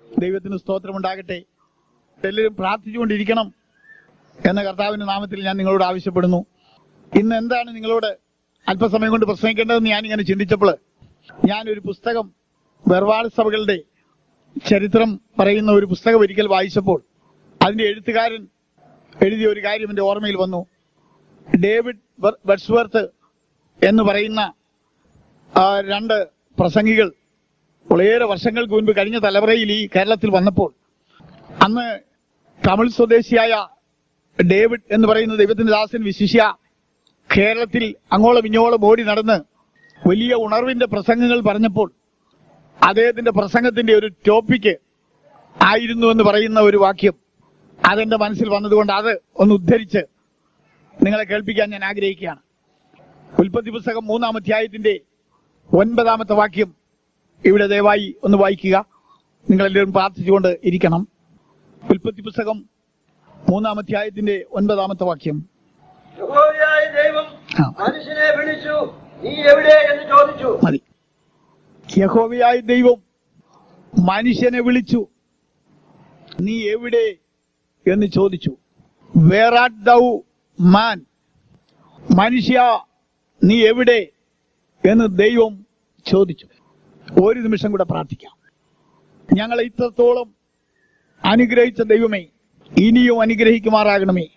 ദൈവത്തിന് സ്തോത്രമുണ്ടാകട്ടെ എല്ലാവരും പ്രാർത്ഥിച്ചുകൊണ്ടിരിക്കണം എന്ന കർത്താവിന്റെ നാമത്തിൽ ഞാൻ നിങ്ങളോട് ആവശ്യപ്പെടുന്നു ഇന്ന് എന്താണ് നിങ്ങളോട് അല്പസമയം കൊണ്ട് പ്രസംഗിക്കേണ്ടതെന്ന് ഞാൻ ഇങ്ങനെ ചിന്തിച്ചപ്പോൾ ഞാനൊരു പുസ്തകം വേർപാട് സഭകളുടെ ചരിത്രം പറയുന്ന ഒരു പുസ്തകം ഒരിക്കൽ വായിച്ചപ്പോൾ അതിന്റെ എഴുത്തുകാരൻ എഴുതിയ ഒരു കാര്യം എന്റെ ഓർമ്മയിൽ വന്നു ഡേവിഡ് ബർ- ബെഡ്സ്വർത്ത് എന്ന് പറയുന്ന ആ, രണ്ട് പ്രസംഗികൾ വളരെയേറെ വർഷങ്ങൾക്ക് മുൻപ് കഴിഞ്ഞ തലമുറയിൽ ഈ കേരളത്തിൽ വന്നപ്പോൾ അന്ന് തമിഴ് സ്വദേശിയായ ഡേവിഡ് എന്ന് പറയുന്ന ദൈവത്തിന്റെ ദാസൻ വിശിഷ്യ കേരളത്തിൽ അങ്ങോളം ഇങ്ങോളം ഓടി നടന്ന് വലിയ ഉണർവിന്റെ പ്രസംഗങ്ങൾ പറഞ്ഞപ്പോൾ അദ്ദേഹത്തിന്റെ പ്രസംഗത്തിന്റെ ഒരു ടോപ്പിക്ക് ആയിരുന്നു എന്ന് പറയുന്ന ഒരു വാക്യം അതെന്റെ മനസ്സിൽ വന്നതുകൊണ്ട് അത് ഒന്ന് ഉദ്ധരിച്ച് നിങ്ങളെ കേൾപ്പിക്കാൻ ഞാൻ ആഗ്രഹിക്കുകയാണ് ഉൽപ്പത്തി പുസ്തകം മൂന്നാം അധ്യായത്തിന്റെ ഒൻപതാമത്തെ വാക്യം ഇവിടെ ദയവായി ഒന്ന് വായിക്കുക നിങ്ങളെല്ലാവരും പ്രാർത്ഥിച്ചുകൊണ്ട് ഇരിക്കണം ഉൽപ്പത്തി പുസ്തകം മൂന്നാം അധ്യായത്തിന്റെ ഒൻപതാമത്തെ വാക്യം യഹോവയായ ദൈവം ആ. മനുഷ്യനെ വിളിച്ചു നീ എവിടെ എന്ന് ചോദിച്ചു മതി യഹോവയായ ദൈവം മനുഷ്യനെ വിളിച്ചു നീ എവിടെ എന്ന് ചോദിച്ചു വേറാട്ട് ദൗ മാൻ മനുഷ്യ നീ എവിടെ എന്ന് ദൈവം ചോദിച്ചു ഒരു നിമിഷം കൂടെ പ്രാർത്ഥിക്കാം ഞങ്ങളെ ഇത്രത്തോളം അനുഗ്രഹിച്ച ദൈവമേ ഇനിയും അനുഗ്രഹിക്കുമാറാകണമേ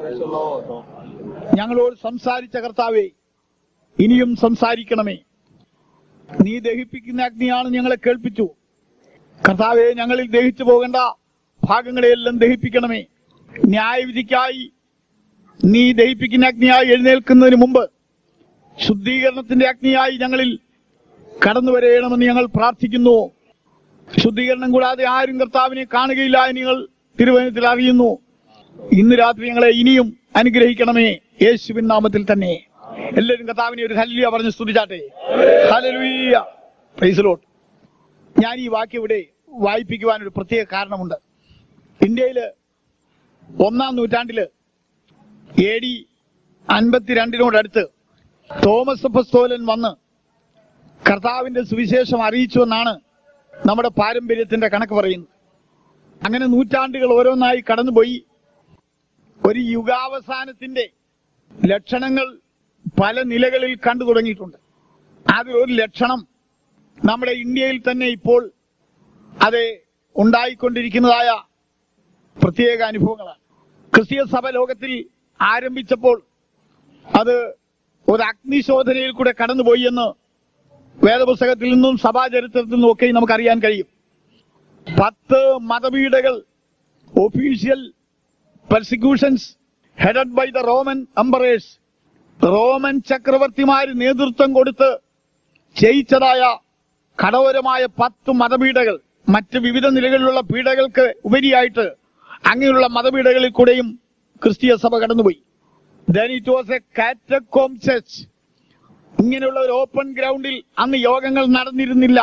ഞങ്ങളോട് സംസാരിച്ച കർത്താവേ ഇനിയും സംസാരിക്കണമേ നീ ദഹിപ്പിക്കുന്ന അഗ്നിയാണ് ഞങ്ങളെ കേൾപ്പിച്ചു കർത്താവെ ഞങ്ങളിൽ ദഹിച്ചു പോകേണ്ട ഭാഗങ്ങളെയെല്ലാം ദഹിപ്പിക്കണമേ ന്യായവിധിക്കായി നീ ദഹിപ്പിക്കുന്ന അഗ്നിയായി എഴുന്നേൽക്കുന്നതിന് മുമ്പ് ശുദ്ധീകരണത്തിന്റെ അഗ്നിയായി ഞങ്ങളിൽ കടന്നു വരയണമെന്ന് ഞങ്ങൾ പ്രാർത്ഥിക്കുന്നു ശുദ്ധീകരണം കൂടാതെ ആരും കർത്താവിനെ കാണുകയില്ല എന്ന് ഞങ്ങൾ തിരുവനന്തപുരത്തിൽ അറിയുന്നു ഇന്ന് രാത്രി ഞങ്ങളെ ഇനിയും അനുഗ്രഹിക്കണമേ യേശുവിൻ നാമത്തിൽ തന്നെ എല്ലാവരും കർത്താവിനെ ഒരു ഹല്ലിയ പറഞ്ഞ് സ്തുതിച്ചാട്ടെ ഹല്ലേലൂയ പ്രൈസ് ലോർഡ് ഞാൻ ഈ വാക്യം ഇവിടെ വായിപ്പിക്കുവാൻ ഒരു പ്രത്യേക കാരണമുണ്ട് ഇന്ത്യയില് ഒന്നാം നൂറ്റാണ്ടില് എ ഡി അൻപത്തിരണ്ടിനോടടുത്ത് തോമസ് അപ്പസ്തോലൻ വന്ന് കർത്താവിന്റെ സുവിശേഷം അറിയിച്ചു എന്നാണ് നമ്മുടെ പാരമ്പര്യത്തിന്റെ കണക്ക് പറയുന്നത് അങ്ങനെ നൂറ്റാണ്ടുകൾ ഓരോന്നായി കടന്നുപോയി ഒരു യുഗാവസാനത്തിന്റെ ലക്ഷണങ്ങൾ പല നിലകളിൽ കണ്ടു തുടങ്ങിയിട്ടുണ്ട് അതിലൊരു ലക്ഷണം നമ്മുടെ ഇന്ത്യയിൽ തന്നെ ഇപ്പോൾ അത് ഉണ്ടായിക്കൊണ്ടിരിക്കുന്നതായ പ്രത്യേക അനുഭവങ്ങളാണ് ക്രിസ്തീയ സഭ ലോകത്തിൽ ആരംഭിച്ചപ്പോൾ അത് ഒരു അഗ്നിശോധനയിൽ കൂടെ കടന്നുപോയി എന്ന് വേദപുസ്തകത്തിൽ നിന്നും സഭാചരിത്രത്തിൽ നിന്നും ഒക്കെ നമുക്കറിയാൻ കഴിയും പത്ത് മതപീഠകൾ official persecutions headed by the Roman emperors Roman ചക്രവർത്തിമാര് നേതൃത്വം കൊടുത്ത് ചെയ്യിച്ചതായ കടോരമായ പത്ത് മതപീഠകൾ മറ്റ് വിവിധ നിലകളിലുള്ള പീഠകൾക്ക് ഉപരിയായിട്ട് അങ്ങനെയുള്ള മതപീഠകളിൽ കൂടെയും ക്രിസ്തീയ സഭ കടന്നുപോയി then it was a catacomb church ഇങ്ങനെയുള്ള ഒരു ഓപ്പൺ ഗ്രൗണ്ടിൽ അന്ന് യോഗങ്ങൾ നടന്നിരുന്നില്ല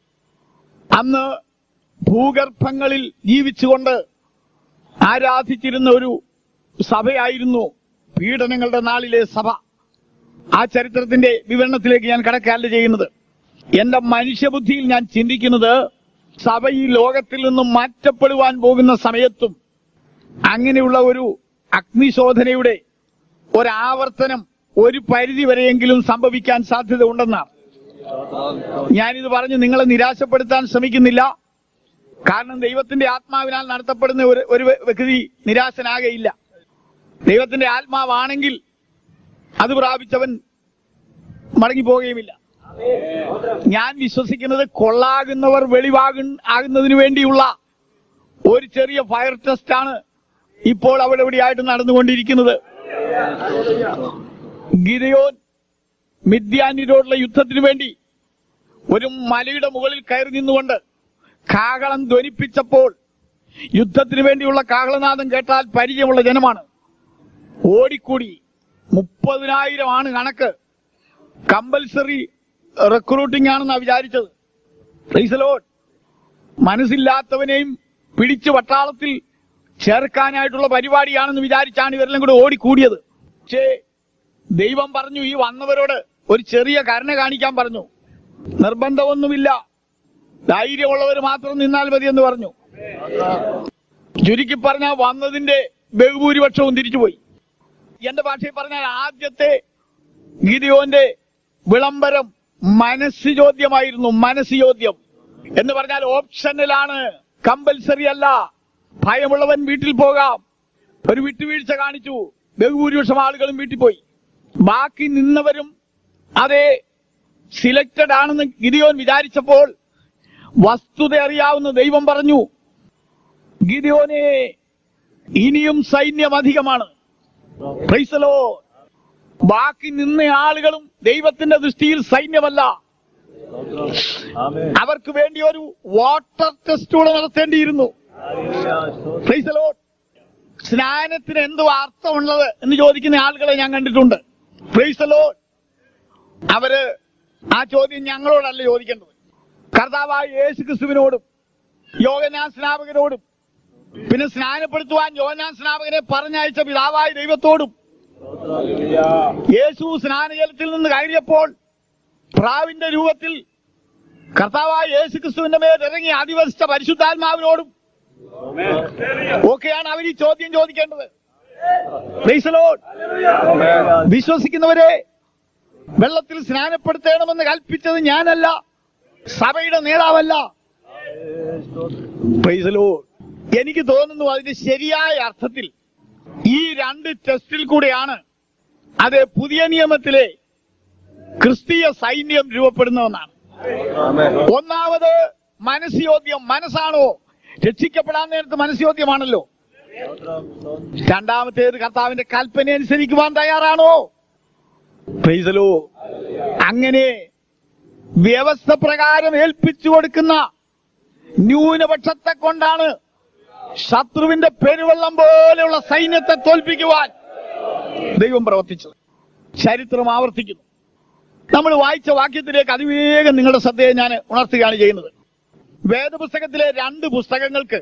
അന്ന് ഭൂഗർഭങ്ങളിൽ ജീവിച്ചുകൊണ്ട് ആരാധിച്ചിരുന്ന ഒരു സഭയായിരുന്നു പീഡനങ്ങളുടെ നാളിലെ സഭ ആ ചരിത്രത്തിന്റെ വിവരണത്തിലേക്ക് ഞാൻ കടക്കാല്ല ചെയ്യുന്നത് എന്റെ മനുഷ്യബുദ്ധിയിൽ ഞാൻ ചിന്തിക്കുന്നത് സഭ ഈ ലോകത്തിൽ നിന്നും മാറ്റപ്പെടുവാൻ പോകുന്ന സമയത്തും അങ്ങനെയുള്ള ഒരു അഗ്നിശോധനയുടെ ഒരാവർത്തനം ഒരു പരിധി വരെയെങ്കിലും സംഭവിക്കാൻ സാധ്യത ഉണ്ടെന്നാണ് ഞാനിത് പറഞ്ഞ് നിങ്ങളെ നിരാശപ്പെടുത്താൻ ശ്രമിക്കുന്നില്ല കാരണം ദൈവത്തിന്റെ ആത്മാവിനാൽ നടത്തപ്പെടുന്ന ഒരു ഒരു വ്യക്തി നിരാശനാകയില്ല ദൈവത്തിന്റെ ആത്മാവാണെങ്കിൽ അത് പ്രാപിച്ചവൻ മടങ്ങി പോവുകയുമില്ല ഞാൻ വിശ്വസിക്കുന്നത് കൊള്ളാകുന്നവർ വെളിവാകും ആകുന്നതിന് വേണ്ടിയുള്ള ഒരു ചെറിയ ഫയർ ടെസ്റ്റ് ആണ് ഇപ്പോൾ അവിടെ ഇവിടെയായിട്ട് നടന്നുകൊണ്ടിരിക്കുന്നത് ഗിരയോൻ മിഥ്യാന്യരോടുള്ള യുദ്ധത്തിന് വേണ്ടി ഒരു മലയുടെ മുകളിൽ കയറി നിന്നുകൊണ്ട് കാഹളം ധ്വനിപ്പിച്ചപ്പോൾ യുദ്ധത്തിന് വേണ്ടിയുള്ള കാഹളനാദം കേട്ടാൽ പരിചയമുള്ള ജനമാണ് ഓടിക്കൂടി മുപ്പതിനായിരം ആണ് കണക്ക് കമ്പൽസറി റിക്രൂട്ടിംഗ് ആണെന്നാ വിചാരിച്ചത് Praise the Lord. മനസ്സില്ലാത്തവനെയും പിടിച്ചു പട്ടാളത്തിൽ ചേർക്കാനായിട്ടുള്ള പരിപാടിയാണെന്ന് വിചാരിച്ചാണ് ഇവരെല്ലാം കൂടെ ഓടിക്കൂടിയത് പക്ഷേ ദൈവം പറഞ്ഞു ഈ വന്നവരോട് ഒരു ചെറിയ കരുണ കാണിക്കാൻ പറഞ്ഞു നിർബന്ധമൊന്നുമില്ല ധൈര്യമുള്ളവർ മാത്രം നിന്നാൽ മതി എന്ന് പറഞ്ഞു ചുരുക്കി പറഞ്ഞാൽ വന്നതിന്റെ ബഹുഭൂരിപക്ഷവും തിരിച്ചുപോയി എന്റെ ഭാഷയിൽ പറഞ്ഞാൽ ആദ്യത്തെ ഗിരിയോന്റെ വിളംബരം മനസ്സ് ചോദ്യമായിരുന്നു മനസ്സ് ചോദ്യം എന്ന് പറഞ്ഞാൽ ഓപ്ഷനിലാണ് കമ്പൽസറി അല്ല ഭയമുള്ളവൻ വീട്ടിൽ പോകാം ഒരു വിട്ടുവീഴ്ച കാണിച്ചു ബഹുഭൂരിപക്ഷം ആളുകളും വീട്ടിൽ പോയി ബാക്കി നിന്നവരും അതേ സിലക്റ്റഡ് ആണെന്ന് ഗിരിയോൻ വിചാരിച്ചപ്പോൾ വസ്തുത അറിയാവുന്ന ദൈവം പറഞ്ഞു ഗിരിയോനെ ഇനിയും സൈന്യം അധികമാണ് Praise the Lord. ബാക്കി നിന്ന ആളുകളും ദൈവത്തിന്റെ ദൃഷ്ടിയിൽ സൈന്യമല്ല അവർക്ക് വേണ്ടി ഒരു വാട്ടർ ടെസ്റ്റ് കൂടെ നടത്തേണ്ടിയിരുന്നു Praise the Lord. സ്നാനത്തിന് എന്തോ അർത്ഥമുള്ളത് എന്ന് ചോദിക്കുന്ന ആളുകളെ ഞാൻ കണ്ടിട്ടുണ്ട് Praise the Lord. അവര് ആ ചോദ്യം ഞങ്ങളോടല്ല ചോദിക്കേണ്ടത് കർത്താവായ യേശു ക്രിസ്തുവിനോടും യോഗനാൻ സ്നാപകനോടും പിന്നെ സ്നാനപ്പെടുത്തുവാൻ യോനാൻ സ്നാപകനെ പറഞ്ഞയച്ച പിതാവായ ദൈവത്തോടും യേശു സ്നാനജലത്തിൽ നിന്ന് കയറിയപ്പോൾ പ്രാവിന്റെ രൂപത്തിൽ കർത്താവായ യേശു ക്രിസ്തുവിന്റെ മേൽ ഇറങ്ങി അധിവസിച്ച പരിശുദ്ധാത്മാവിനോടും ഒക്കെയാണ് അവർ ഈ ചോദ്യം ചോദിക്കേണ്ടത് Praise the Lord. വിശ്വസിക്കുന്നവരെ വെള്ളത്തിൽ സ്നാനപ്പെടുത്തണമെന്ന് കൽപ്പിച്ചത് ഞാനല്ല സഭയുടെ നേതാവല്ല Praise the Lord. എനിക്ക് തോന്നുന്നു അതിന്റെ ശരിയായ അർത്ഥത്തിൽ ഈ രണ്ട് ടെസ്റ്റിൽ കൂടെയാണ് അത് പുതിയ നിയമത്തിലെ ക്രിസ്തീയ സൈന്യം രൂപപ്പെടുന്നതെന്നാണ് ഒന്നാമത് മനസ്യോദ്യം മനസ്സാണോ രക്ഷിക്കപ്പെടാൻ നേരത്ത് മനസ്യോദ്യമാണല്ലോ രണ്ടാമത്തേത് കർത്താവിന്റെ കൽപ്പന അനുസരിക്കുവാൻ തയ്യാറാണോ Praise the Lord. അങ്ങനെ വ്യവസ്ഥ പ്രകാരം ഏൽപ്പിച്ചു കൊടുക്കുന്ന ന്യൂനപക്ഷത്തെ കൊണ്ടാണ് ശത്രുവിന്റെ പെരുവെള്ളം പോലെയുള്ള സൈന്യത്തെ തോൽപ്പിക്കുവാൻ ദൈവം പ്രവർത്തിച്ചത് ചരിത്രം ആവർത്തിക്കുന്നു നമ്മൾ വായിച്ച വാക്യത്തിലേക്ക് അതിവേഗം നിങ്ങളുടെ ശ്രദ്ധയെ ഞാൻ ഉണർത്തുകയാണ് ചെയ്യുന്നത് വേദപുസ്തകത്തിലെ രണ്ട് പുസ്തകങ്ങൾക്ക്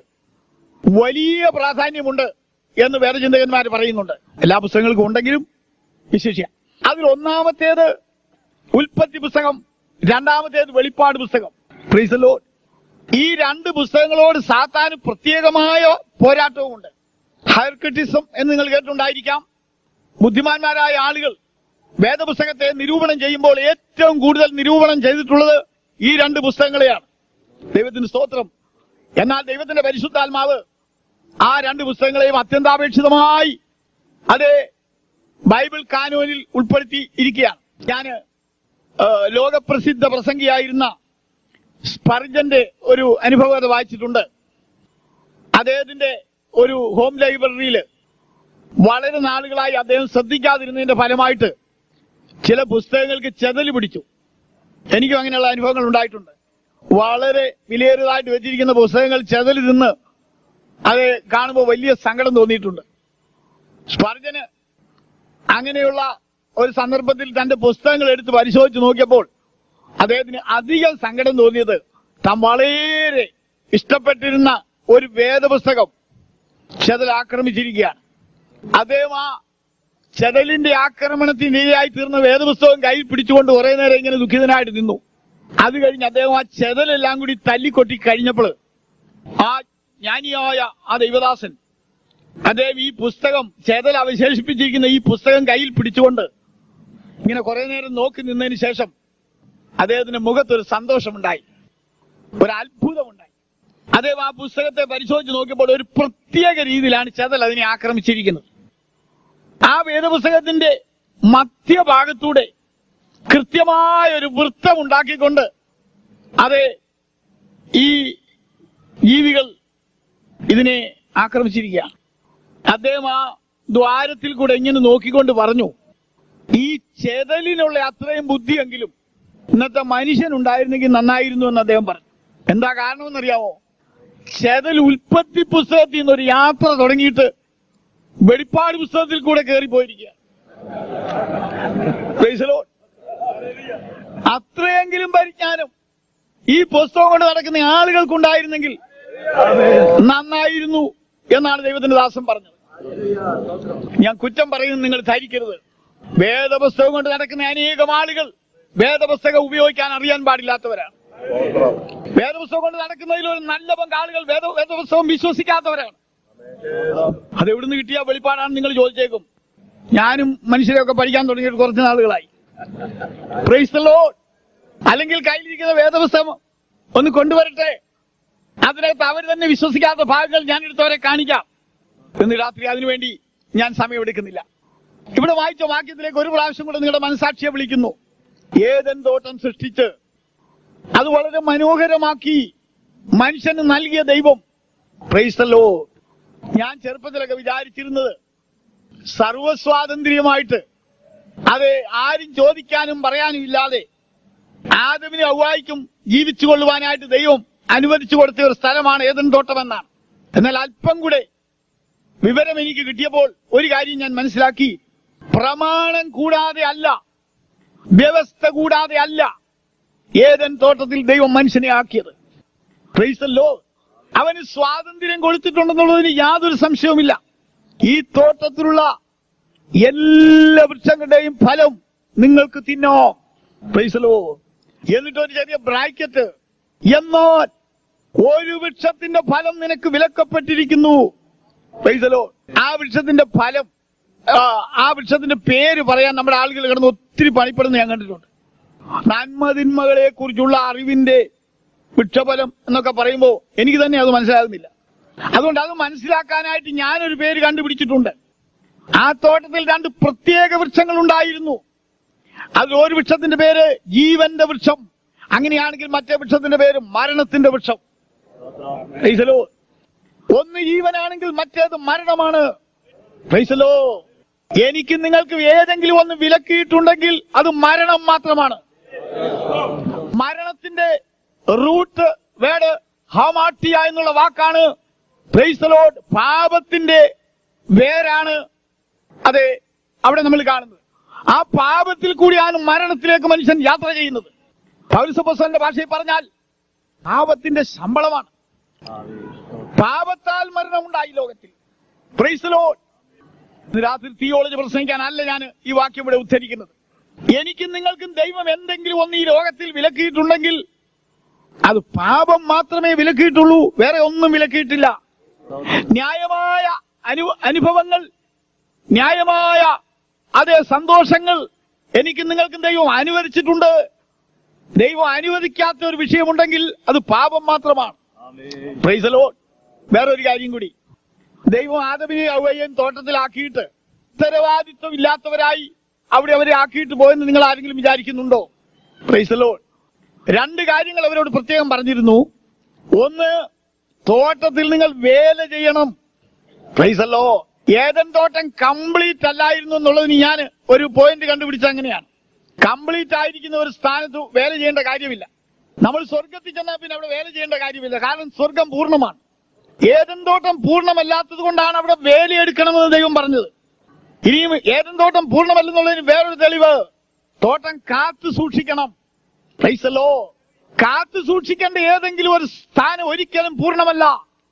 വലിയ പ്രാധാന്യമുണ്ട് എന്ന് വേദചിന്തകന്മാർ പറയുന്നുണ്ട് എല്ലാ പുസ്തകങ്ങൾക്കും ഉണ്ടെങ്കിലും വിശേഷിയ അതിൽ ഒന്നാമത്തേത് ഉൽപ്പത്തി പുസ്തകം രണ്ടാമത്തേത് വെളിപ്പാട് പുസ്തകം Praise the Lord. ഈ രണ്ട് പുസ്തകങ്ങളോട് സാത്താന് പ്രത്യേകമായ പോരാട്ടവുമുണ്ട് ഹയർക്രിറ്റിസം എന്ന് നിങ്ങൾ കേട്ടിട്ടുണ്ടായിരിക്കാം ബുദ്ധിമാന്മാരായ ആളുകൾ വേദപുസ്തകത്തെ നിരൂപണം ചെയ്യുമ്പോൾ ഏറ്റവും കൂടുതൽ നിരൂപണം ചെയ്തിട്ടുള്ളത് ഈ രണ്ട് പുസ്തകങ്ങളെയാണ് ദൈവത്തിന് സ്തോത്രം എന്നാൽ ദൈവത്തിന്റെ പരിശുദ്ധാത്മാവ് ആ രണ്ട് പുസ്തകങ്ങളെയും അത്യന്താപേക്ഷിതമായി അത് ബൈബിൾ കാനോനിൽ ഉൾപ്പെടുത്തി ഇരിക്കുകയാണ് ഞാന് ആ, ലോകപ്രസിദ്ധ പ്രസംഗിയായിരുന്ന സ്പർജന്റെ ഒരു അനുഭവം വായിച്ചിട്ടുണ്ട് അദ്ദേഹത്തിന്റെ ഒരു ഹോം ലൈബ്രറിയിൽ വളരെ നാളുകളായി അദ്ദേഹം ശ്രദ്ധിക്കാതിരുന്നതിന്റെ ഫലമായിട്ട് ചില പുസ്തകങ്ങൾക്ക് ചെതല് പിടിച്ചു എനിക്കും അങ്ങനെയുള്ള അനുഭവങ്ങൾ ഉണ്ടായിട്ടുണ്ട് വളരെ വിലയേറിയതായിട്ട് വെച്ചിരിക്കുന്ന പുസ്തകങ്ങൾ ചെതല് തിന്ന് അത് കാണുമ്പോൾ വലിയ സങ്കടം തോന്നിയിട്ടുണ്ട് സ്പർജന് അങ്ങനെയുള്ള ഒരു സന്ദർഭത്തിൽ തന്റെ പുസ്തകങ്ങൾ എടുത്ത് പരിശോധിച്ച് നോക്കിയപ്പോൾ അദ്ദേഹത്തിന് അധികം സങ്കടം തോന്നിയത് താൻ വളരെ ഇഷ്ടപ്പെട്ടിരുന്ന ഒരു വേദപുസ്തകം ചെതൽ ആക്രമിച്ചിരിക്കുകയാണ് അദ്ദേഹം ആ ചെതലിന്റെ ആക്രമണത്തിന് ഇരയായി തീർന്ന വേദപുസ്തകം കയ്യിൽ പിടിച്ചുകൊണ്ട് കുറെ നേരം ഇങ്ങനെ ദുഃഖിതനായിട്ട് നിന്നു അത് കഴിഞ്ഞ് അദ്ദേഹം ആ ചെതലെല്ലാം കൂടി തല്ലിക്കൊട്ടി കഴിഞ്ഞപ്പോൾ ആ ജ്ഞാനിയായ ആ ദൈവദാസൻ അദ്ദേഹം ഈ പുസ്തകം ചേതൽ അവശേഷിപ്പിച്ചിരിക്കുന്ന ഈ പുസ്തകം കയ്യിൽ പിടിച്ചുകൊണ്ട് ഇങ്ങനെ കുറെ നേരം നോക്കി നിന്നതിന് ശേഷം അദ്ദേഹത്തിന്റെ മുഖത്തൊരു സന്തോഷമുണ്ടായി ഒരു അത്ഭുതമുണ്ടായി അദ്ദേഹം ആ പുസ്തകത്തെ പരിശോധിച്ച് നോക്കിയപ്പോൾ ഒരു പ്രത്യേക രീതിയിലാണ് ചെതൽ അതിനെ ആക്രമിച്ചിരിക്കുന്നത് ആ വേദപുസ്തകത്തിന്റെ മധ്യഭാഗത്തൂടെ കൃത്യമായ ഒരു വൃത്തം ഉണ്ടാക്കിക്കൊണ്ട് അത് ഈ ജീവികൾ ഇതിനെ ആക്രമിച്ചിരിക്കുകയാണ് അദ്ദേഹം ആ ദ്വാരത്തിൽ കൂടെ ഇങ്ങനെ നോക്കിക്കൊണ്ട് പറഞ്ഞു ഈ ചെതലിനുള്ള അത്രയും ബുദ്ധിയെങ്കിലും ഇന്നത്തെ മനുഷ്യൻ ഉണ്ടായിരുന്നെങ്കിൽ നന്നായിരുന്നു എന്ന് അദ്ദേഹം പറഞ്ഞു എന്താ കാരണമെന്നറിയാമോ ചെതൽ ഉൽപ്പത്തി പുസ്തകത്തിൽ നിന്ന് ഒരു യാത്ര തുടങ്ങിയിട്ട് വെളിപ്പാട് പുസ്തകത്തിൽ കൂടെ കയറി പോയിരിക്കുക Praise the Lord. അത്രയെങ്കിലും പരിജ്ഞാനം ഈ പുസ്തകം കൊണ്ട് നടക്കുന്ന ആളുകൾക്കുണ്ടായിരുന്നെങ്കിൽ നന്നായിരുന്നു എന്നാണ് ദൈവത്തിന്റെ ദാസൻ പറഞ്ഞത് ഞാൻ കുറ്റം പറയുന്നത് നിങ്ങൾ ധരിക്കരുത് വേദപുസ്തകം കൊണ്ട് നടക്കുന്ന അനേകം ആളുകൾ വേദപുസ്തകം ഉപയോഗിക്കാൻ അറിയാൻ പാടില്ലാത്തവരാണ് വേദപുസ്തകം കൊണ്ട് നടക്കുന്നതിൽ ഒരു നല്ല പങ്കാളികൾ വേദ വേദപുസ്തകം വിശ്വസിക്കാത്തവരാണ് അത് എവിടുന്ന് കിട്ടിയ വെളിപ്പാടാണ് നിങ്ങൾ ചോദിച്ചേക്കും ഞാനും മനുഷ്യരെയൊക്കെ പഠിക്കാൻ തുടങ്ങിയിട്ട് കുറച്ച് നാളുകളായി പ്രൈസ് the Lord. അല്ലെങ്കിൽ കയ്യിലിരിക്കുന്ന വേദപുസ്തകം ഒന്ന് കൊണ്ടുവരട്ടെ അതിനകത്ത് അവർ തന്നെ വിശ്വസിക്കാത്ത ഭാഗങ്ങൾ ഞാൻ എടുത്തവരെ കാണിക്കാം ഇന്ന് രാത്രി അതിനുവേണ്ടി ഞാൻ സമയമെടുക്കുന്നില്ല ഇവിടെ വായിച്ച വാക്യത്തിലേക്ക് ഒരു പ്രാവശ്യം കൂടെ നിങ്ങളുടെ മനസാക്ഷിയെ വിളിക്കുന്നു ഏതൻ തോട്ടം സൃഷ്ടിച്ച് അത് വളരെ മനോഹരമാക്കി മനുഷ്യന് നൽകിയ ദൈവം പ്രൈസല്ലോ ഞാൻ ചെറുപ്പത്തിലൊക്കെ വിചാരിച്ചിരുന്നത് സർവസ്വാതന്ത്ര്യമായിട്ട് അത് ആരും ചോദിക്കാനും പറയാനും ഇല്ലാതെ ആദമിനും ഔവായിക്കും ജീവിച്ചു കൊള്ളുവാനായിട്ട് ദൈവം അനുവദിച്ചു കൊടുത്ത ഒരു സ്ഥലമാണ് ഏതൻ തോട്ടമെന്നാണ് എന്നാൽ അല്പം കൂടെ വിവരം എനിക്ക് കിട്ടിയപ്പോൾ ഒരു കാര്യം ഞാൻ മനസ്സിലാക്കി പ്രമാണം കൂടാതെ അല്ല വ്യവസ്ഥ കൂടാതെ അല്ല ഏതൻ തോട്ടത്തിൽ ദൈവം മനുഷ്യനെ ആക്കിയത് പ്രൈസല്ലോ അവന് സ്വാതന്ത്ര്യം കൊടുത്തിട്ടുണ്ടെന്നുള്ളതിന് യാതൊരു സംശയവുമില്ല ഈ തോട്ടത്തിലുള്ള എല്ലാ വൃക്ഷങ്ങളുടെയും ഫലം നിങ്ങൾക്ക് തിന്നോ പ്രൈസലോ എന്നിട്ട് ഒരു ചെറിയ ബ്രാക്കറ്റ് എന്നാൽ ഒരു വൃക്ഷത്തിന്റെ ഫലം നിനക്ക് വിലക്കപ്പെട്ടിരിക്കുന്നു പ്രൈസലോ ആ വൃക്ഷത്തിന്റെ ഫലം ആ, ആ വൃക്ഷത്തിന്റെ പേര് പറയാൻ നമ്മുടെ ആളുകൾ കിടന്ന് ഒത്തിരി പണിപ്പെടുന്ന ഞാൻ കണ്ടിട്ടുണ്ട് നന്മതിന്മകളെ കുറിച്ചുള്ള അറിവിന്റെ വൃക്ഷഫലം എന്നൊക്കെ പറയുമ്പോൾ എനിക്ക് തന്നെ അത് മനസ്സിലാകുന്നില്ല അതുകൊണ്ട് അത് മനസ്സിലാക്കാനായിട്ട് ഞാനൊരു പേര് കണ്ടുപിടിച്ചിട്ടുണ്ട് ആ തോട്ടത്തിൽ രണ്ട് പ്രത്യേക വൃക്ഷങ്ങൾ ഉണ്ടായിരുന്നു അതിൽ ഒരു വൃക്ഷത്തിന്റെ പേര് ജീവന്റെ വൃക്ഷം അങ്ങനെയാണെങ്കിൽ മറ്റേ വൃക്ഷത്തിന്റെ പേര് മരണത്തിന്റെ വൃക്ഷം പ്രൈസലോ ഒന്ന് ജീവനാണെങ്കിൽ മറ്റേത് മരണമാണ് പ്രൈസലോ എനിക്ക് നിങ്ങൾക്ക് ഏതെങ്കിലും ഒന്ന് വിലക്കിയിട്ടുണ്ടെങ്കിൽ അത് മരണം മാത്രമാണ് മരണത്തിന്റെ റൂട്ട് വേർഡ് ഹമാട്ടിയ എന്നുള്ള വാക്കാണ് പ്രൈസലോഡ് പാപത്തിന്റെ വേരാണ് അതെ അവിടെ നമ്മൾ കാണുന്നത് ആ പാപത്തിൽ കൂടിയാണ് മരണത്തിലേക്ക് മനുഷ്യൻ യാത്ര ചെയ്യുന്നത് പൗരസപ്പസന്റെ ഭാഷയിൽ പറഞ്ഞാൽ പാപത്തിന്റെ ശമ്പളമാണ് പാപത്താൽ മരണമുണ്ടായി ലോകത്തിൽ പ്രൈസലോഡ് ഇന്ന് രാത്രി തിയോളജി പ്രസംഗിക്കാനല്ല ഞാൻ ഈ വാക്യം ഇവിടെ ഉദ്ധരിക്കുന്നത് എനിക്കും നിങ്ങൾക്കും ദൈവം എന്തെങ്കിലും ഒന്ന് ഈ ലോകത്തിൽ വിലക്കിയിട്ടുണ്ടെങ്കിൽ അത് പാപം മാത്രമേ വിലക്കിയിട്ടുള്ളൂ വേറെ ഒന്നും വിലക്കിയിട്ടില്ല ന്യായമായ അനു അനുഭവങ്ങൾ ന്യായമായ അതേ സന്തോഷങ്ങൾ എനിക്കും നിങ്ങൾക്കും ദൈവം അനുവദിച്ചിട്ടുണ്ട് ദൈവം അനുവദിക്കാത്ത ഒരു വിഷയമുണ്ടെങ്കിൽ അത് പാപം മാത്രമാണ് പ്രൈസലോ വേറൊരു കാര്യം കൂടി ദൈവം ആദമിനെ ഔവയും തോട്ടത്തിലാക്കിയിട്ട് ഉത്തരവാദിത്വം ഇല്ലാത്തവരായി അവിടെ അവരെ ആക്കിയിട്ട് പോയെന്ന് നിങ്ങൾ ആരെങ്കിലും വിചാരിക്കുന്നുണ്ടോ പ്രൈസലോ രണ്ട് കാര്യങ്ങൾ അവരോട് പ്രത്യേകം പറഞ്ഞിരുന്നു ഒന്ന് തോട്ടത്തിൽ നിങ്ങൾ വേല ചെയ്യണം പ്രൈസല്ലോ ഏതൻ തോട്ടം കംപ്ലീറ്റ് അല്ലായിരുന്നു എന്നുള്ളതിന് ഞാൻ ഒരു പോയിന്റ് കണ്ടുപിടിച്ചത് അങ്ങനെയാണ് കംപ്ലീറ്റ് ആയിരിക്കുന്ന ഒരു സ്ഥാനത്ത് വേല ചെയ്യേണ്ട കാര്യമില്ല നമ്മൾ സ്വർഗത്തിൽ ചെന്നാൽ പിന്നെ അവിടെ വേല ചെയ്യേണ്ട കാര്യമില്ല കാരണം സ്വർഗം പൂർണ്ണമാണ് ഏതൻ തോട്ടം പൂർണ്ണമല്ലാത്തത് കൊണ്ടാണ് അവിടെ വേലയെടുക്കണമെന്ന് ദൈവം പറഞ്ഞത് ഇനിയും ഏതൻ തോട്ടം പൂർണ്ണമല്ലെന്നുള്ളതിന് വേറൊരു തെളിവ് തോട്ടം കാത്തു സൂക്ഷിക്കണം പൈസല്ലോ കാത്തു സൂക്ഷിക്കേണ്ട ഏതെങ്കിലും ഒരു സ്ഥാനം ഒരിക്കലും പൂർണ്ണമല്ല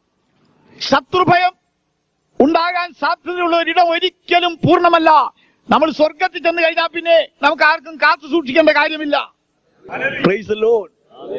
ശത്രുഭയം ഉണ്ടാകാൻ സാധ്യതയുള്ള ഒരിടം ഒരിക്കലും പൂർണ്ണമല്ല നമ്മൾ സ്വർഗത്തിൽ ചെന്ന് കഴിഞ്ഞാൽ പിന്നെ നമുക്ക് ആർക്കും കാത്തു സൂക്ഷിക്കേണ്ട കാര്യമില്ല Praise the Lord.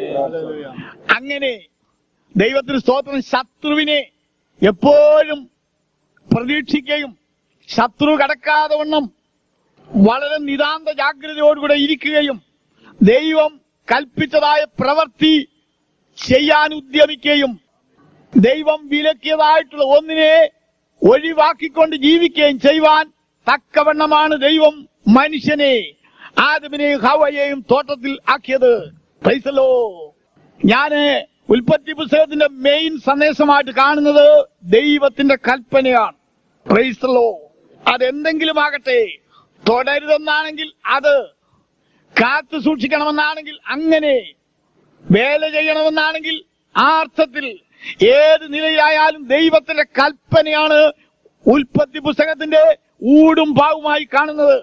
അങ്ങനെ ദൈവത്തിന് സ്തോത്രം ശത്രുവിനെ എപ്പോഴും പ്രതീക്ഷിക്കുകയും ശത്രു കടക്കാതെ വണ്ണം വളരെ നിതാന്ത ജാഗ്രതയോടുകൂടെ ഇരിക്കുകയും ദൈവം കൽപ്പിച്ചതായ പ്രവൃത്തി ചെയ്യാൻ ഉദ്യമിക്കുകയും ദൈവം വിലക്കിയതായിട്ടുള്ള ഒന്നിനെ ഒഴിവാക്കിക്കൊണ്ട് ജീവിക്കുകയും ചെയ്യുവാൻ തക്കവണ്ണമാണ് ദൈവം മനുഷ്യനെ ആദമിനെയും ഹവയെയും തോട്ടത്തിൽ ആക്കിയത് പൈസലോ ഞാന് ഉൽപ്പത്തി പുസ്തകത്തിന്റെ മെയിൻ സന്ദേശമായിട്ട് കാണുന്നത് ദൈവത്തിന്റെ കൽപ്പനയാണ് പ്രൈസലോ അതെന്തെങ്കിലും ആകട്ടെ തുടരുതെന്നാണെങ്കിൽ അത് കാത്തു സൂക്ഷിക്കണമെന്നാണെങ്കിൽ അങ്ങനെ വേല ചെയ്യണമെന്നാണെങ്കിൽ ആ അർത്ഥത്തിൽ ഏത് നിലയിലായാലും ദൈവത്തിന്റെ കൽപ്പനയാണ് ഉൽപ്പത്തി പുസ്തകത്തിന്റെ ഊടും ഭാവുമായി കാണുന്നത്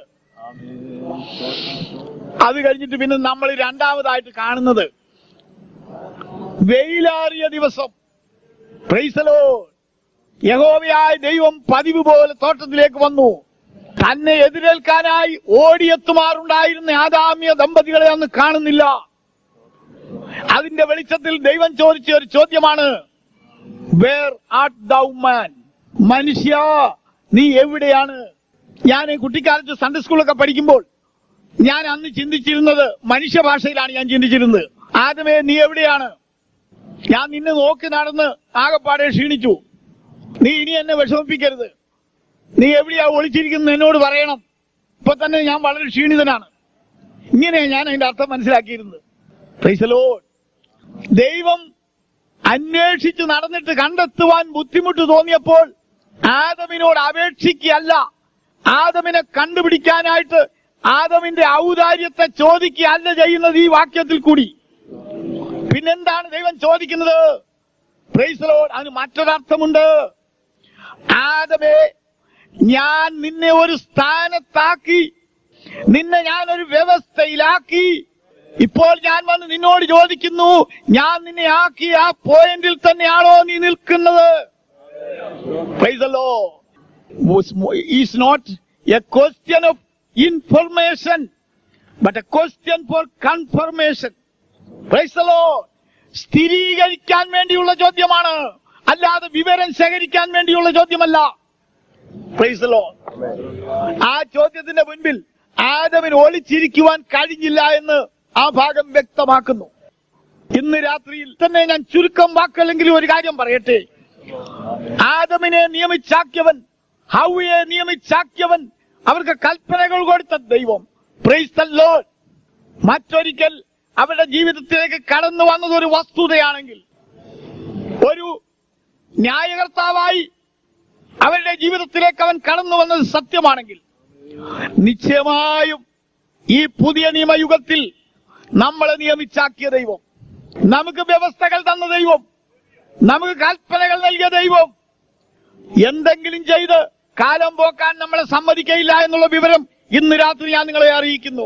അത് കഴിഞ്ഞിട്ട് പിന്നെ നമ്മൾ രണ്ടാമതായിട്ട് കാണുന്നത് വെയിലാറിയ ദിവസം പ്രൈസലോ യഹോവയായ ദൈവം പതിവ് പോലെ തോട്ടത്തിലേക്ക് വന്നു തന്നെ എതിരേൽക്കാനായി ഓടിയെത്തുമാറുണ്ടായിരുന്ന ആദാമ്യ ദമ്പതികളെ അന്ന് കാണുന്നില്ല അതിന്റെ വെളിച്ചത്തിൽ ദൈവം ചോദിച്ച ഒരു ചോദ്യമാണ് വേർ ആർട്ട് ദൗ മാൻ മനുഷ്യ നീ എവിടെയാണ് ഞാൻ കുട്ടിക്കാലത്ത് സൺഡേ സ്കൂളൊക്കെ പഠിക്കുമ്പോൾ ഞാൻ അന്ന് ചിന്തിച്ചിരുന്നത് മനുഷ്യഭാഷയിലാണ് ഞാൻ ചിന്തിച്ചിരുന്നത് ആദ്യമേ നീ എവിടെയാണ് ഞാൻ നിന്നെ നോക്കി നടന്ന് ആകപ്പാടെ ക്ഷീണിച്ചു നീ ഇനി എന്നെ വിഷമിപ്പിക്കരുത് നീ എവിടെയാ ഒളിച്ചിരിക്കുന്നത് എന്നോട് പറയണം ഇപ്പൊ തന്നെ ഞാൻ വളരെ ക്ഷീണിതനാണ് ഇങ്ങനെയാ ഞാൻ അതിന്റെ അർത്ഥം മനസ്സിലാക്കിയിരുന്നത് Praise the Lord. ദൈവം അന്വേഷിച്ച് നടന്നിട്ട് കണ്ടെത്തുവാൻ ബുദ്ധിമുട്ട് തോന്നിയപ്പോൾ ആദമിനോട് അപേക്ഷിക്കുകയല്ല ആദമിനെ കണ്ടുപിടിക്കാനായിട്ട് ആദമിന്റെ ഔദാര്യത്തെ ചോദിക്കുകയല്ല ചെയ്യുന്നത് ഈ വാക്യത്തിൽ കൂടി പിന്നെന്താണ് ദൈവം ചോദിക്കുന്നത് പ്രൈസ് ലോഡ് അതിന് മറ്റൊരർത്ഥമുണ്ട് ആദമേ ഞാൻ നിന്നെ ഒരു സ്ഥാനത്താക്കി നിന്നെ ഞാൻ ഒരു വ്യവസ്ഥയിലാക്കി ഇപ്പോൾ ഞാൻ വന്ന് നിന്നോട് ചോദിക്കുന്നു ഞാൻ നിന്നെ ആക്കി ആ പോയിന്റിൽ തന്നെയാണോ നീ നിൽക്കുന്നത് Praise the Lord. Is not a question of information, but a question for confirmation. Praise the Lord. സ്ഥിരീകരിക്കാൻ വേണ്ടിയുള്ള ചോദ്യമാണ് അല്ലാതെ വിവരം ശേഖരിക്കാൻ വേണ്ടിയുള്ള ചോദ്യമല്ല Praise the Lord. ആ ചോദ്യത്തിന്റെ മുൻപിൽ ആദമിന് ഒളിച്ചിരിക്കുവാൻ കഴിഞ്ഞില്ല എന്ന് ആ ഭാഗം വ്യക്തമാക്കുന്നു ഇന്ന് രാത്രിയിൽ തന്നെ ഞാൻ ചുരുക്കം വാക്കല്ലെങ്കിലും ഒരു കാര്യം പറയട്ടെ ആദമിനെ നിയമിച്ചാക്കിയവൻ ഹൗയെ നിയമിച്ചാക്കിയവൻ അവർക്ക് കൽപ്പനകൾ കൊടുത്ത ദൈവം പ്രൈസ് ദ ലോർഡ് മറ്റൊരിക്കൽ അവരുടെ ജീവിതത്തിലേക്ക് കടന്നു വന്നത് ഒരു വസ്തുതയാണെങ്കിൽ ഒരു ന്യായകർത്താവായി അവരുടെ ജീവിതത്തിലേക്ക് അവൻ കടന്നു വന്നത് സത്യമാണെങ്കിൽ നിശ്ചയമായും ഈ പുതിയ നിയമയുഗത്തിൽ നമ്മളെ നിയമിച്ചാക്കിയ ദൈവം നമുക്ക് വ്യവസ്ഥകൾ തന്ന ദൈവം നമുക്ക് കൽപ്പനകൾ നൽകിയ ദൈവം എന്തെങ്കിലും ചെയ്ത് കാലം പോക്കാൻ നമ്മളെ സമ്മതിക്കയില്ല എന്നുള്ള വിവരം ഇന്ന് രാത്രി ഞാൻ നിങ്ങളെ അറിയിക്കുന്നു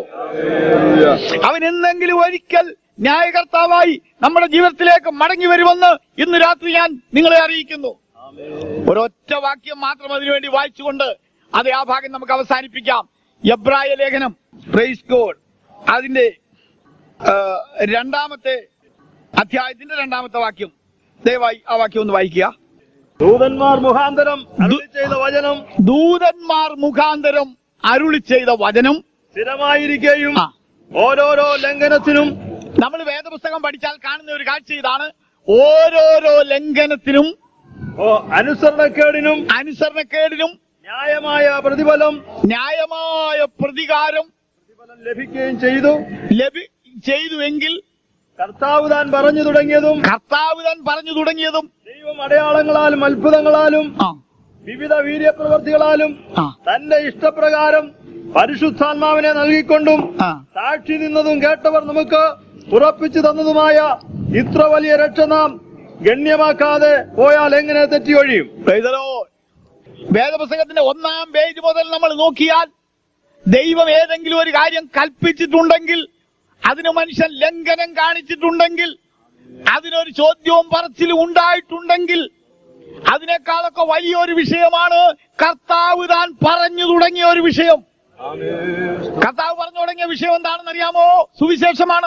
അവൻ എന്തെങ്കിലും ഒരിക്കൽ ന്യായകർത്താവായി നമ്മുടെ ജീവിതത്തിലേക്ക് മടങ്ങി വരുമെന്ന് ഇന്ന് രാത്രി ഞാൻ നിങ്ങളെ അറിയിക്കുന്നു ഒരൊറ്റ വാക്യം മാത്രം അതിനുവേണ്ടി വായിച്ചുകൊണ്ട് അത് ആ ഭാഗം നമുക്ക് അവസാനിപ്പിക്കാം എബ്രായ ലേഖനം പ്രൈസ് ഗോഡ് അതിന്റെ ആ, രണ്ടാമത്തെ അധ്യായത്തിന്റെ രണ്ടാമത്തെ വാക്യം ദയവായി ആ വാക്യം ഒന്ന് വായിക്കുക ദൂതന്മാർ മുഖാന്തരം അരുളി ചെയ്ത വചനം ദൂതന്മാർ മുഖാന്തരം അരുളി ചെയ്ത വചനം സ്ഥിരമായിരിക്കുകയും ആ ഓരോരോ ലംഘനത്തിനും നമ്മൾ വേദപുസ്തകം പഠിച്ചാൽ കാണുന്ന ഒരു കാഴ്ച ഇതാണ് ഓരോരോ ലംഘനത്തിനും ഓ അനുസരണക്കേടിനും അനുസരണക്കേടിനും ന്യായമായ പ്രതിഫലം ന്യായമായ പ്രതികാരം പ്രതിഫലം ലഭിക്കുകയും ചെയ്തു ലഭി ചെയ്തുവെങ്കിൽ കർത്താവ് താൻ പറഞ്ഞു തുടങ്ങിയതും കർത്താവ് താൻ പറഞ്ഞു തുടങ്ങിയതും ദൈവം അടയാളങ്ങളാലും അത്ഭുതങ്ങളാലും ആ വിവിധ വീര്യപ്രവർത്തികളാലും ആ തന്റെ ഇഷ്ടപ്രകാരം പരിശുദ്ധാത്മാവിനെ നൽകിക്കൊണ്ടും ആ സാക്ഷി നിന്നതും കേട്ടവർ നമുക്ക് ഉറപ്പിച്ചു തന്നതുമായ ഇത്ര വലിയ രക്ഷ നാം ഗണ്യമാക്കാതെ പോയാൽ എങ്ങനെ തെറ്റിയൊഴിയും Praise the Lord. വേദപുസ്തകത്തിന്റെ ഒന്നാം പേജ് മുതൽ നമ്മൾ നോക്കിയാൽ ദൈവം ഏതെങ്കിലും ഒരു കാര്യം കൽപ്പിച്ചിട്ടുണ്ടെങ്കിൽ അതിന് മനുഷ്യൻ ലംഘനം കാണിച്ചിട്ടുണ്ടെങ്കിൽ അതിനൊരു ചോദ്യവും പറച്ചിലും ഉണ്ടായിട്ടുണ്ടെങ്കിൽ അതിനേക്കാളൊക്കെ വലിയൊരു വിഷയമാണ് കർത്താവ് താൻ പറഞ്ഞു തുടങ്ങിയ ഒരു വിഷയം കർത്താവ് പറഞ്ഞു തുടങ്ങിയ വിഷയം എന്താണെന്ന് അറിയാമോ സുവിശേഷമാണ്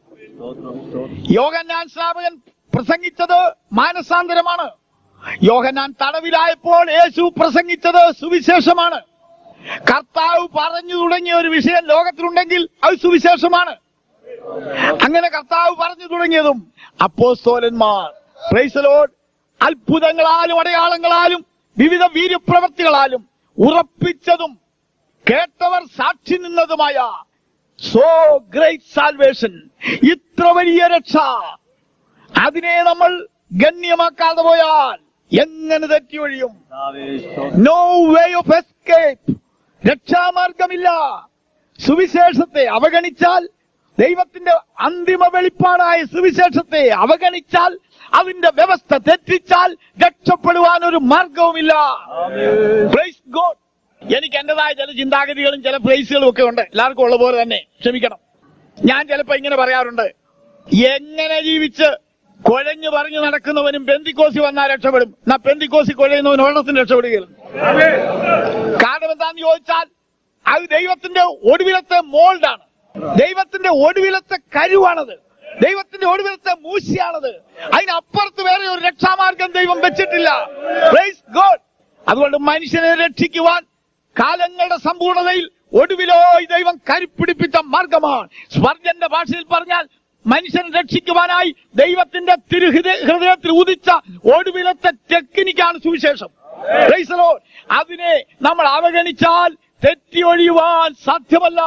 യോഗന്നാൻ സ്നാപകൻ പ്രസംഗിച്ചത് മാനസാന്തരമാണ് യോഹന്നാൻ തടവിലായപ്പോൾ യേശു പ്രസംഗിച്ചത് സുവിശേഷമാണ് കർത്താവ് പറഞ്ഞു തുടങ്ങിയ ഒരു വിഷയം ലോകത്തിലുണ്ടെങ്കിൽ അത് സുവിശേഷമാണ് അങ്ങനെ കർത്താവ് പറഞ്ഞു തുടങ്ങിയതും അപ്പോസ്തോലന്മാർ പ്രൈസലോഡ് അത്ഭുതങ്ങളാലും അടയാളങ്ങളാലും വിവിധ വീര്യപ്രവർത്തികളാലും ഉറപ്പിച്ചതും കേട്ടവർ സാക്ഷി നിന്നതുമായ സോ ഗ്രേറ്റ് സാൽവേഷൻ ഇത്ര വലിയ രക്ഷ അതിനെ നമ്മൾ ഗണ്യമാക്കാതെ പോയാൽ എങ്ങനെ തെറ്റിയൊഴിയും നോ വേ ഓഫ് എസ്കേപ്പ് രക്ഷാമാർഗമില്ല സുവിശേഷത്തെ അവഗണിച്ചാൽ ദൈവത്തിന്റെ അന്തിമ വെളിപ്പാടായ സുവിശേഷത്തെ അവഗണിച്ചാൽ അതിന്റെ വ്യവസ്ഥ തെറ്റിച്ചാൽ രക്ഷപ്പെടുവാൻ ഒരു മാർഗവുമില്ല Praise God. എനിക്ക് എന്റേതായ ചില ചിന്താഗതികളും ചില പ്രൈസുകളും ഒക്കെ ഉണ്ട് എല്ലാവർക്കും ഉള്ള പോലെ തന്നെ ക്ഷമിക്കണം ഞാൻ ചിലപ്പോ ഇങ്ങനെ പറയാറുണ്ട് എങ്ങനെ ജീവിച്ച് കുഴഞ്ഞു പറഞ്ഞു നടക്കുന്നവനും പെന്തിക്കോസി വന്നാൽ രക്ഷപ്പെടും എന്നാ പെന്തിക്കോസി കുഴയുന്നവൻ ഒരെണ്ണത്തിന് രക്ഷപ്പെടുകയില്ല കാരണം എന്താന്ന് ചോദിച്ചാൽ അത് ദൈവത്തിന്റെ ഒടുവിലത്തെ മോൾഡാണ് ദൈവത്തിന്റെ ഒടുവിലത്തെ കരുവാണത് ദൈവത്തിന്റെ ഒടുവിലത്തെ മൂശയാണത് അതിനപ്പുറത്ത് വേറെ ഒരു രക്ഷാമാർഗം ദൈവം വെച്ചിട്ടില്ല Praise God. അതുകൊണ്ട് മനുഷ്യനെ രക്ഷിക്കുവാൻ കാലങ്ങളുടെ സമ്പൂർണതയിൽ ഒടുവിലോ ഈ ദൈവം കരുപ്പിടിപ്പിച്ച മാർഗമാണ് സ്വർജന്റെ ഭാഷയിൽ പറഞ്ഞാൽ മനുഷ്യൻ രക്ഷിക്കുവാനായി ദൈവത്തിന്റെ തിരുഹൃദയ ഹൃദയത്തിൽ ഉദിച്ച ഒടുവിലത്തെ ടെക്നിക്കാണ് സുവിശേഷം Praise the Lord. അതിനെ നമ്മൾ അവഗണിച്ചാൽ തെറ്റി ഒഴിയുവാൻ സാധ്യമല്ല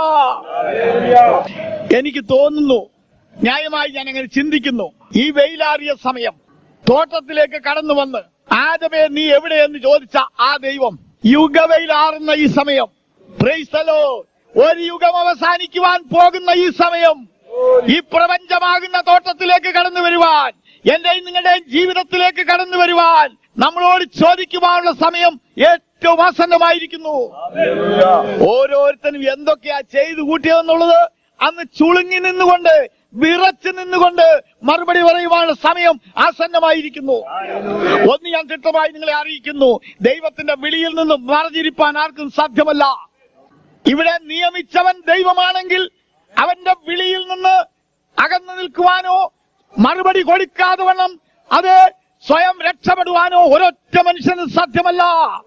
എനിക്ക് തോന്നുന്നു ന്യായമായി ഞാൻ അങ്ങനെ ചിന്തിക്കുന്നു ഈ വെയിലാറിയ സമയം തോട്ടത്തിലേക്ക് കടന്നു വന്ന് ആദമേ നീ എവിടെയെന്ന് ചോദിച്ച ആ ദൈവം യുഗവെയിലാറുന്ന ഈ സമയം Praise the Lord. ഒരു യുഗം അവസാനിക്കുവാൻ പോകുന്ന ഈ സമയം ഈ പ്രപഞ്ചമാകുന്ന തോട്ടത്തിലേക്ക് കടന്നു വരുവാൻ എന്റെയും നിങ്ങളുടെയും ജീവിതത്തിലേക്ക് കടന്നു വരുവാൻ നമ്മളോട് ചോദിക്കുവാനുള്ള സമയം ഏറ്റവും ആസന്നമായിരിക്കുന്നു ഓരോരുത്തരും എന്തൊക്കെയാ ചെയ്തു കൂട്ടിയതെന്നുള്ളത് അന്ന് ചുളുങ്ങി നിന്നുകൊണ്ട് വിറച്ചു നിന്നുകൊണ്ട് മറുപടി പറയുവാനുള്ള സമയം ആസന്നമായിരിക്കുന്നു ഒന്ന് ഞാൻ കൃത്യമായി നിങ്ങളെ അറിയിക്കുന്നു ദൈവത്തിന്റെ വിളിയിൽ നിന്നും മറഞ്ഞിരിപ്പാൻ ആർക്കും സാധ്യമല്ല ഇവിടെ നിയമിച്ചവൻ ദൈവമാണെങ്കിൽ അവന്റെ വിളിയിൽ നിന്ന് അകന്നു നിൽക്കുവാനോ മറുപടി കൊടുക്കാതെ വണ്ണം അത് സ്വയം രക്ഷപ്പെടുവാനോ ഒരൊറ്റ മനുഷ്യന് സാധ്യമല്ല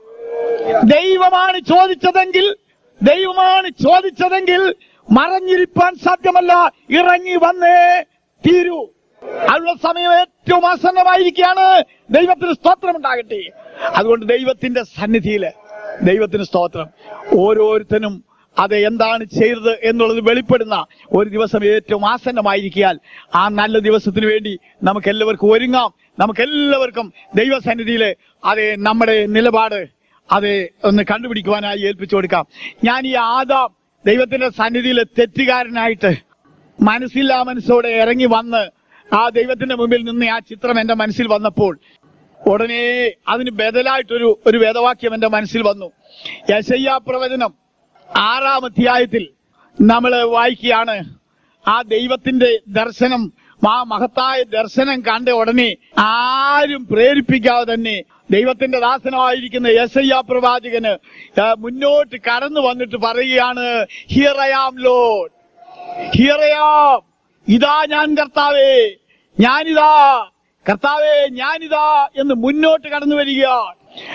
ദൈവമാണ് ചോദിച്ചതെങ്കിൽ ദൈവമാണ് ചോദിച്ചതെങ്കിൽ മറഞ്ഞിരിപ്പാൻ സാധ്യമല്ല ഇറങ്ങി വന്നേ തീരൂ അതിനുള്ള സമയം ഏറ്റവും ആസന്നമായിരിക്കുകയാണ് ദൈവത്തിന് സ്തോത്രം ഉണ്ടാകട്ടെ അതുകൊണ്ട് ദൈവത്തിന്റെ സന്നിധിയില് ദൈവത്തിന് സ്തോത്രം ഓരോരുത്തരും അത് എന്താണ് ചെയ്തത് എന്നുള്ളത് വെളിപ്പെടുന്ന ഒരു ദിവസം ഏറ്റവും ആസന്നമായിരിക്കാൻ ആ നല്ല ദിവസത്തിന് വേണ്ടി നമുക്ക് എല്ലാവർക്കും ഒരുങ്ങാം നമുക്ക് എല്ലാവർക്കും ദൈവസന്നിധിയില് അത് നമ്മുടെ നിലപാട് അത് ഒന്ന് കണ്ടുപിടിക്കുവാനായി ഏൽപ്പിച്ചു കൊടുക്കാം ഞാൻ ഈ ആദാം ദൈവത്തിന്റെ സന്നിധിയിൽ തെറ്റുകാരനായിട്ട് മനസ്സില്ലാ മനസ്സോടെ ഇറങ്ങി വന്ന് ആ ദൈവത്തിന്റെ മുമ്പിൽ നിന്ന് ആ ചിത്രം എന്റെ മനസ്സിൽ വന്നപ്പോൾ ഉടനെ അതിന് ബദലായിട്ടൊരു ഒരു വേദവാക്യം എന്റെ മനസ്സിൽ വന്നു യശയ്യാ പ്രവചനം ആറാം അധ്യായത്തിൽ നമ്മൾ വായിക്കുകയാണ് ആ ദൈവത്തിന്റെ ദർശനം ആ മഹത്തായ ദർശനം കണ്ട ഉടനെ ആരും പ്രേരിപ്പിക്കാതെ തന്നെ ദൈവത്തിന്റെ ദാസനമായിരിക്കുന്ന യശയ്യ പ്രവാചകന് ആ, മുന്നോട്ട് കടന്നു വന്നിട്ട് പറയുകയാണ് here I am lord here I am ഇതാ ഞാൻ കർത്താവേ ഞാനിതാ കർത്താവേ ഞാനിതാ എന്ന് മുന്നോട്ട് കടന്നു വരികയാണ്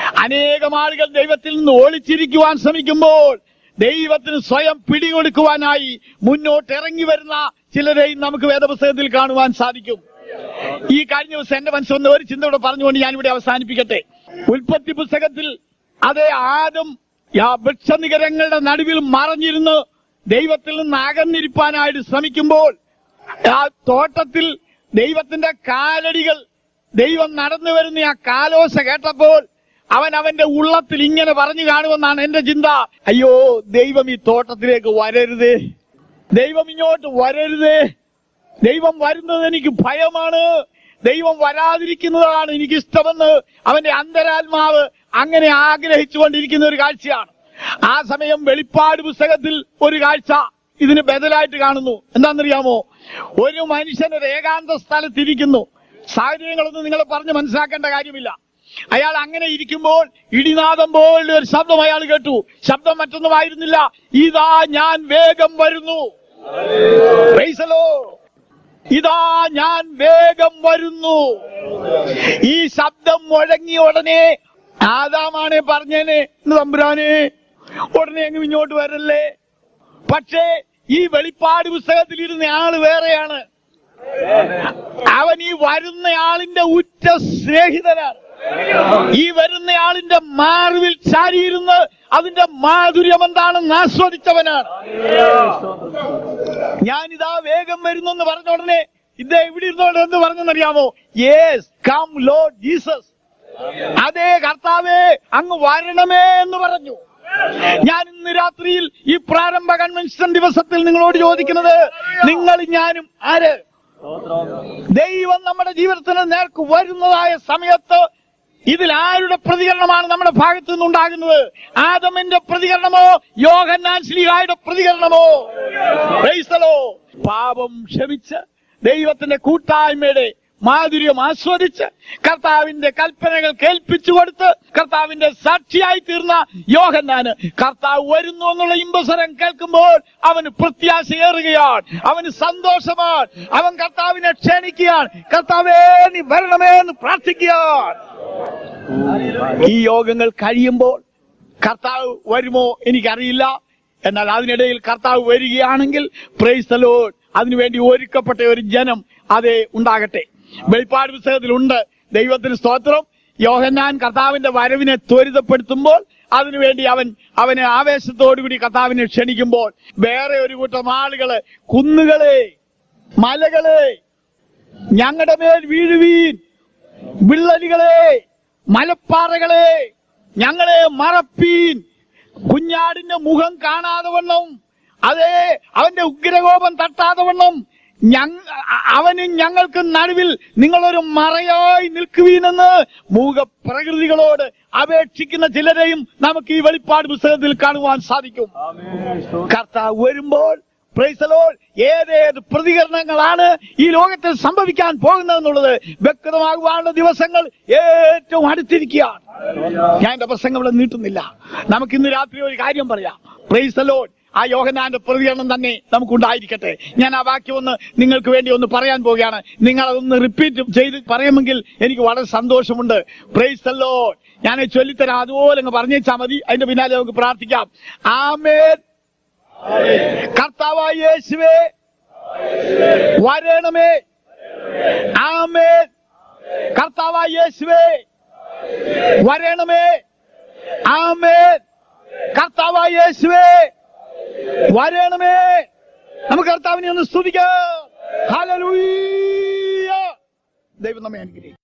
അനേകം ആളുകൾ ദൈവത്തിൽ നിന്ന് ഒളിച്ചിരിക്കുവാൻ ശ്രമിക്കുമ്പോൾ ദൈവത്തിന് സ്വയം പിടികൊടുക്കുവാനായി മുന്നോട്ട് ഇറങ്ങി വരുന്ന ചിലരെയും നമുക്ക് വേദപുസ്തകത്തിൽ കാണുവാൻ സാധിക്കും ഈ കഴിഞ്ഞ ദിവസം എന്റെ മനസ്സിൽ വന്ന ഒരു ചിന്ത ഇവിടെ പറഞ്ഞുകൊണ്ട് ഞാനിവിടെ അവസാനിപ്പിക്കട്ടെ ഉൽപ്പത്തി പുസ്തകത്തിൽ അതേ ആദം ആ വൃക്ഷനികരങ്ങളുടെ നടുവിൽ മറഞ്ഞിരുന്ന് ദൈവത്തിൽ നിന്ന് അകന്നിരിപ്പാനായിട്ട് ശ്രമിക്കുമ്പോൾ ആ തോട്ടത്തിൽ ദൈവത്തിന്റെ കാലടികൾ ദൈവം നടന്നു വരുന്ന ആ കാലോശ കേട്ടപ്പോൾ അവൻ അവന്റെ ഉള്ളത്തിൽ ഇങ്ങനെ പറഞ്ഞു കാണുമെന്നാണ് എന്റെ ചിന്ത അയ്യോ ദൈവം ഈ തോട്ടത്തിലേക്ക് വരരുതേ ദൈവം ഇങ്ങോട്ട് വരരുതേ ദൈവം വരുന്നത് എനിക്ക് ഭയമാണ് ദൈവം വരാതിരിക്കുന്നതാണ് എനിക്ക് ഇഷ്ടമെന്ന് അവന്റെ അന്തരാത്മാവ് അങ്ങനെ ആഗ്രഹിച്ചുകൊണ്ടിരിക്കുന്ന ഒരു കാഴ്ചയാണ് ആ സമയം വെളിപ്പാട് പുസ്തകത്തിൽ ഒരു കാഴ്ച ഇതിന് ബദലായിട്ട് കാണുന്നു എന്താണെന്നറിയാമോ ഒരു മനുഷ്യൻ ഒരു ഏകാന്ത സ്ഥലത്തിരിക്കുന്നു സാഹചര്യങ്ങളൊന്നും നിങ്ങൾ പറഞ്ഞ് മനസ്സിലാക്കേണ്ട കാര്യമില്ല അയാൾ അങ്ങനെ ഇരിക്കുമ്പോൾ ഇടിനാദം പോലുള്ള ഒരു ശബ്ദം അയാൾ കേട്ടു ശബ്ദം മറ്റൊന്നുമായിരുന്നില്ല ഇതാ ഞാൻ വേഗം വരുന്നു Praise the Lord. ഇതാ ഞാൻ വേഗം വരുന്നു ഈ ശബ്ദം മുഴങ്ങിയ ഉടനെ ആദാമാണെ പറഞ്ഞേനെ "ഇന്ന് തമ്പുരാനെ ഉടനെ അങ്ങ് ഇങ്ങോട്ട് വരല്ലേ പക്ഷേ ഈ വെളിപ്പാട് പുസ്തകത്തിൽ ഇരുന്ന ആള് വേറെയാണ് അവൻ ഈ വരുന്ന ആളിന്റെ ഉറ്റ സ്നേഹിതനാണ് ഈ വരുന്ന ആളിന്റെ മാറിവിൽ ചാരിയിരുന്ന് അതിന്റെ മാധുര്യം എന്താണെന്ന് ആസ്വദിച്ചവനാണ് ഞാനിതാ വേഗം വരുന്നു എന്ന് പറഞ്ഞ ഉടനെ ഇത് ഇവിടെ ഇരുന്നോണ്ട് എന്ന് പറഞ്ഞെന്നറിയാമോ യേസ് കം ലോഡ് ജീസസ് അതേ കർത്താവേ അങ്ങ് വരണമേ എന്ന് പറഞ്ഞു ഞാൻ ഇന്ന് രാത്രിയിൽ ഈ പ്രാരംഭ കൺവെൻഷൻ ദിവസത്തിൽ നിങ്ങളോട് ചോദിക്കുന്നത് നിങ്ങൾ ഞാനും ആര് ദൈവം നമ്മുടെ ജീവിതത്തിന് നേർക്ക് വരുന്നതായ സമയത്ത് ഇതിൽ ആരുടെ പ്രതികരണമാണ് നമ്മുടെ ഭാഗത്തു നിന്നുണ്ടാകുന്നത് ആദമിന്റെ പ്രതികരണമോ യോഹന്നാൻ ശ്ലീഹായുടെ പ്രതികരണമോ Praise the Lord. പാപം ക്ഷമിച്ച് ദൈവത്തിന്റെ കൂട്ടായ്മയുടെ മാധുര്യം ആസ്വദിച്ച് കർത്താവിന്റെ കൽപ്പനകൾ കേൾപ്പിച്ചു കൊടുത്ത് കർത്താവിന്റെ സാക്ഷിയായി തീർന്ന യോഹന്നാന് കർത്താവ് വരുന്നു എന്നുള്ള ഇമ്പസരം കേൾക്കുമ്പോൾ അവന് പ്രത്യാശയേറുകയാണ് അവന് സന്തോഷമാണ് അവൻ കർത്താവിനെ ക്ഷണിക്കുകയാണ് കർത്താവേ നീ വരണമേ എന്ന് പ്രാർത്ഥിക്കുകയാണ് ഈ യോഗങ്ങൾ കഴിയുമ്പോൾ കർത്താവ് വരുമോ എനിക്കറിയില്ല എന്നാൽ അതിനിടയിൽ കർത്താവ് വരികയാണെങ്കിൽ പ്രൈസ് ലോഡ് അതിനുവേണ്ടി ഒരുക്കപ്പെട്ട ഒരു ജനം അതേ ഉണ്ടാകട്ടെ വെളിപ്പാട് പുസ്തകത്തിലുണ്ട് ദൈവത്തിന് സ്തോത്രം യോഹന്നാൻ കർത്താവിന്റെ വരവിനെ ത്വരിതപ്പെടുത്തുമ്പോൾ അതിനുവേണ്ടി അവൻ അവനെ ആവേശത്തോടുകൂടി കർത്താവിനെ ക്ഷണിക്കുമ്പോൾ വേറെ ഒരു കൂട്ടം ആളുകള് കുന്നുകളെ മലകളെ ഞങ്ങളുടെ മേൽ വീഴുവീൻ വിള്ളലുകളെ മലപ്പാറകളെ ഞങ്ങളെ മറപ്പീൻ കുഞ്ഞാടിന്റെ മുഖം കാണാതെ വണ്ണം അതെ അവന്റെ ഉഗ്രകോപം തട്ടാതെ വണ്ണം ഞങ്ങ അവന് ഞങ്ങൾക്ക് നടുവിൽ നിങ്ങളൊരു മറയായി നിൽക്കുവീനെന്ന് മൂക പ്രകൃതികളോട് അപേക്ഷിക്കുന്ന ചിലരെയും നമുക്ക് ഈ വെളിപ്പാട് പുസ്തകത്തിൽ കാണുവാൻ സാധിക്കും കർത്താവ് വരുമ്പോൾ പ്രൈസലോൾ ഏതേത് പ്രതികരണങ്ങളാണ് ഈ ലോകത്തിൽ സംഭവിക്കാൻ പോകുന്നതെന്നുള്ളത് വ്യക്തമാകുവാനുള്ള ദിവസങ്ങൾ ഏറ്റവും അടുത്തിരിക്കുകയാണ് ഞാൻ എന്റെ പ്രസംഗം ഇവിടെ നീട്ടുന്നില്ല നമുക്ക് ഇന്ന് രാത്രി ഒരു കാര്യം പറയാം പ്രൈസലോൾ ആ യോഹനാന്റെ പ്രതികരണം തന്നെ നമുക്കുണ്ടായിരിക്കട്ടെ ഞാൻ ആ വാക്യം ഒന്ന് നിങ്ങൾക്ക് വേണ്ടി ഒന്ന് പറയാൻ പോവുകയാണ് നിങ്ങൾ അതൊന്ന് റിപ്പീറ്റ് ചെയ്ത് പറയുമെങ്കിൽ എനിക്ക് വളരെ സന്തോഷമുണ്ട് പ്രൈസല്ലോ ഞാൻ ചൊല്ലിത്തരാം അതുപോലെ അങ്ങ് പറഞ്ഞേച്ചാ മതി അതിന്റെ പിന്നാലെ നമുക്ക് പ്രാർത്ഥിക്കാം ആമേൻ കർത്താവായ യേശുവേ വരണമേ ആമേൻ കർത്താവായ യേശുവേ വരണമേ ആമേൻ കർത്താവായ യേശുവേ വരണമേ നമുക്ക് കർത്താവിനെ ഒന്ന് സ്തുതിക്കാം ഹല്ലേലൂയ ദൈവം നമ്മെ അനുഗ്രഹിക്കും